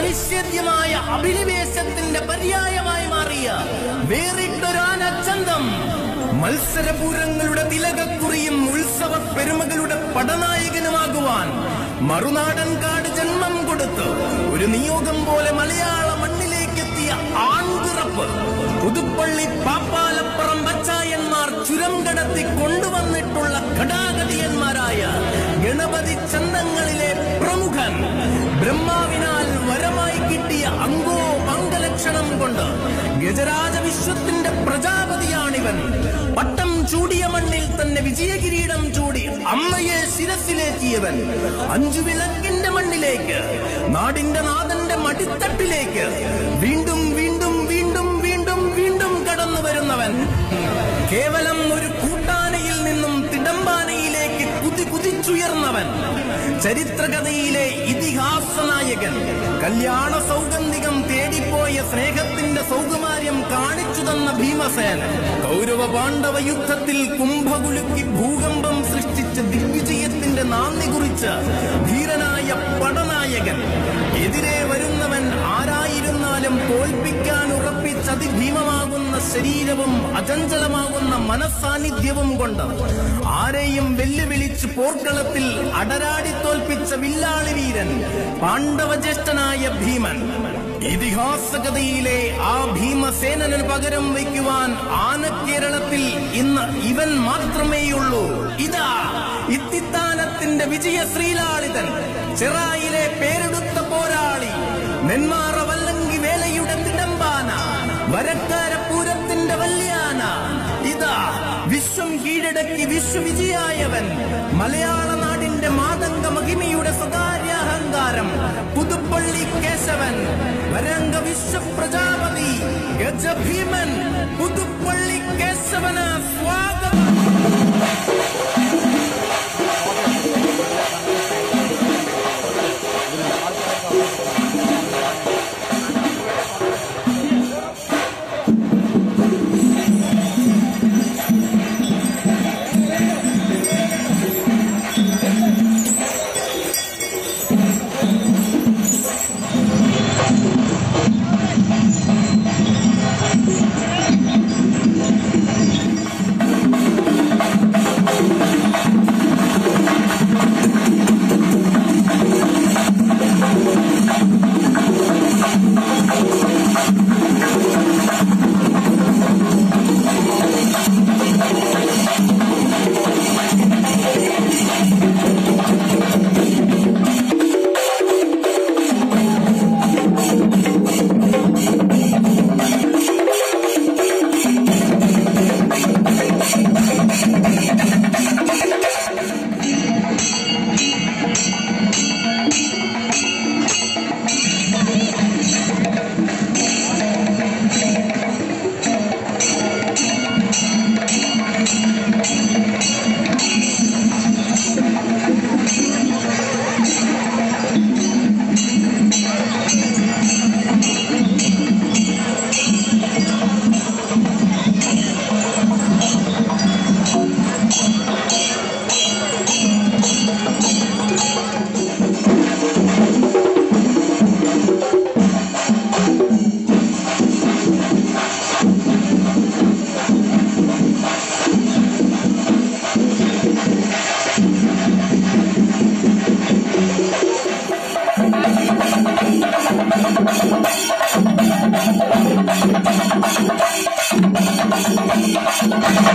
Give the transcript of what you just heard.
അനിശ്ചിത്യമായ അഭിനിവേശത്തിന്റെ പര്യായമായി മാറിയ വേറിട്ടൊരാനച്ചന്തം മത്സരപൂരങ്ങളുടെ തിലകക്കുറിയും ഉത്സവ പെരുമകളുടെ പടനായകനുമാകുവാൻ മറുനാടൻ കാട് ജന്മം കൊടുത്ത് ഒരു നിയോഗം പോലെ മലയാള മണ്ണിലേക്കെത്തിയ ആൺപിറപ്പ് പുതുപ്പള്ളി പാപ്പാലപ്പുറം ബച്ചായന്മാർ ചുരം കടത്തി കൊണ്ടുവന്നിട്ടുള്ള ഘടാഘടിയന്മാരായ ഗണപതി ചന്തങ്ങളിലെ പ്രമുഖൻ ബ്രഹ്മാവിനാൽ വരമായി കിട്ടിയ അങ്കോ അംഗലക്ഷണം കൊണ്ട് ഗജരാജ വിശ്വത്തിന്റെ പ്രജാപതിയാണിവൻ പട്ടം ചൂടിയ മണ്ണിൽ തന്നെ വിജയകിരീടം ചൂടി അമ്മയെ ശിരസിലേറ്റിയവൻ അഞ്ചു വിളക്കിന്റെ മണ്ണിലേക്ക് നാടിന്റെ നാഥന്റെ മടിത്തട്ടിലേക്ക് വീണ്ടും വീണ്ടും വീണ്ടും വീണ്ടും വീണ്ടും കടന്നു വരുന്നവൻ കേവലം ഒരു കൂട്ടാനയിൽ നിന്നും തിടമ്പാനയിലേക്ക് കുതി കുതിച്ചുയർന്നവൻ ചരിത്രകഥയിലെ ഇതിഹാസ നായകൻ കല്യാണ സൗഗന്ധികം തേടിപ്പോയ സ്നേഹത്തിന്റെ സൗകുമാര്യം കാണിച്ചു തന്ന ഭീമസേന കൗരവ പാണ്ഡവ യുദ്ധത്തിൽ കുംഭകുലുക്കി ഭൂകമ്പം സൃഷ്ടിച്ച ദിഗ്വിജയത്തിന്റെ നാന്ദി കുറിച്ച ധീരനായ പടനായകൻ എതിരെ വരുന്നവൻ ആരായിരുന്നാലും തോൽപ്പിക്കാൻ ഉറപ്പിച്ച അതിഭീമമാകുന്ന ശരീരവും അചഞ്ചലമാകുന്ന മനസ്സാന്നിധ്യവും കൊണ്ട് ആരെയും വെല്ലുവിളിച്ച് പോർക്കളത്തിൽ അടരാടി തോൽപ്പിച്ച വില്ലാളി വീരൻ പാണ്ഡവജ്യേഷ്ഠനായ ഭീമൻ ഇതിഹാസകഥയിലെ ആ ഭീമസേനന് പകരം വയ്ക്കുവാൻ ആനക്കേരളത്തിൽ ഇന്ന് ഇവൻ മാത്രമേയുള്ളൂ ഇതാ ഇത്തിത്താനത്തിന്റെ വിജയ ശ്രീലാളിതൻ ചെറായിലെ പേരെടുത്ത പോരാളി നെന്മാറ വല്ലങ്കി വേലയുടെ തിടമ്പാന വരക്കാര പൂരത്തിന്റെ വല്യാന ഇതാ വിശ്വം കീഴടക്കി വിശ്വവിജയായവൻ മലയാള നാടിന്റെ മാതംഗ മഹിമയുടെ സ്വകാര്യാഹങ്കാരം പുതുപ്പള്ളി കേശവൻ വരംഗ വിശ്വപ്രജാപതി ഗജഭീമൻ പുതുപ്പള്ളി കേശവന് സ്വാഗതം Thank